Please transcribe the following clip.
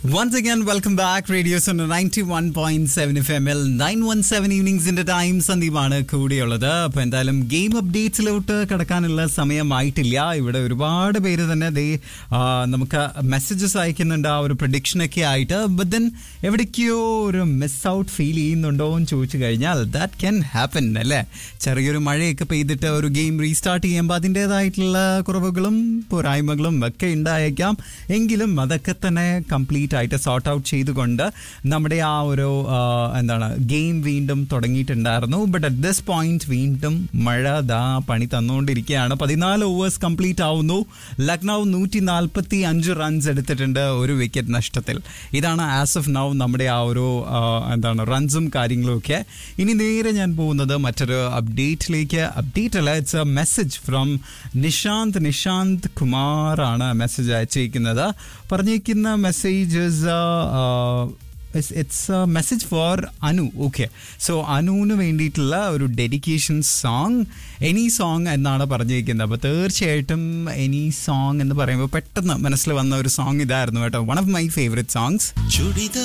Once again, welcome back. Radio Sona 91.7 FM ൽ 917 ഈവനിങ്സിന്റെ time സന്ദീപാണ് കൂടിയുള്ളത് അപ്പൊ എന്തായാലും ഗെയിം അപ്ഡേറ്റ്സിലോട്ട് കിടക്കാനുള്ള സമയമായിട്ടില്ല ഇവിടെ ഒരുപാട് പേര് തന്നെ ദേ ആ, നമുക്ക് മെസ്സേജസ് അയക്കുന്നുണ്ട് ആ ഒരു പ്രഡിക്ഷനൊക്കെ ആയിട്ട് ബട്ട് ദെൻ എവിടേക്കോ ഒരു മിസ് ഔട്ട് ഫീൽ ചെയ്യുന്നുണ്ടോ എന്ന് ചോദിച്ചു കഴിഞ്ഞാൽ ദാറ്റ് ക്യാൻ ഹാപ്പൻ അല്ലേ ചെറിയൊരു മഴയൊക്കെ പെയ്തിട്ട് ഒരു ഗെയിം റീസ്റ്റാർട്ട് ചെയ്യുമ്പോൾ അതിൻ്റെതായിട്ടുള്ള കുറവുകളും പോരായ്മകളും ഒക്കെ ഉണ്ടായേക്കാം എങ്കിലും അതൊക്കെ തന്നെ കംപ്ലീറ്റ് ആയിട്ട് സോർട്ട് ഔട്ട് ചെയ്തുകൊണ്ട് നമ്മുടെ ആ ഒരു ആ, എന്താണ് ഗെയിം വീണ്ടും തുടങ്ങിയിട്ടുണ്ടായിരുന്നു ബട്ട് അറ്റ് ദിസ് പോയിന്റ് വീണ്ടും മഴ ദാ പണി തന്നുകൊണ്ടിരിക്കുകയാണ് പതിനാല് ഓവേഴ്സ് കംപ്ലീറ്റ് ആവുന്നു ലക്നൗ നൂറ്റി നാൽപ്പത്തി അഞ്ച് റൺസ് എടുത്തിട്ടുണ്ട് ഒരു വിക്കറ്റ് നഷ്ടത്തിൽ ഇതാണ് ആസ് ഓഫ് നൗ നമ്മുടെ ആ ഒരു ആ, എന്താണ് റൺസും കാര്യങ്ങളും ഒക്കെ ഇനി നേരെ ഞാൻ പോകുന്നത് മറ്റൊരു അപ്ഡേറ്റിലേക്ക് അപ്ഡേറ്റ് അല്ല it's a message from Nishant Nishant Kumar ആണ് മെസ്സേജ് അയച്ചിരിക്കുന്നത് പറഞ്ഞിരിക്കുന്ന message it's message for Anu okay so അനുവിന് വേണ്ടിയിട്ടുള്ള ഒരു ഡെഡിക്കേഷൻ സോങ് എനി സോങ് എന്നാണ് പറഞ്ഞിരിക്കുന്നത് അപ്പോൾ തീർച്ചയായിട്ടും എനി സോങ് എന്ന് പറയുമ്പോൾ പെട്ടെന്ന് മനസ്സിൽ വന്ന ഒരു സോങ് ഇതായിരുന്നു കേട്ടോ one of my favourite songs ചുടിത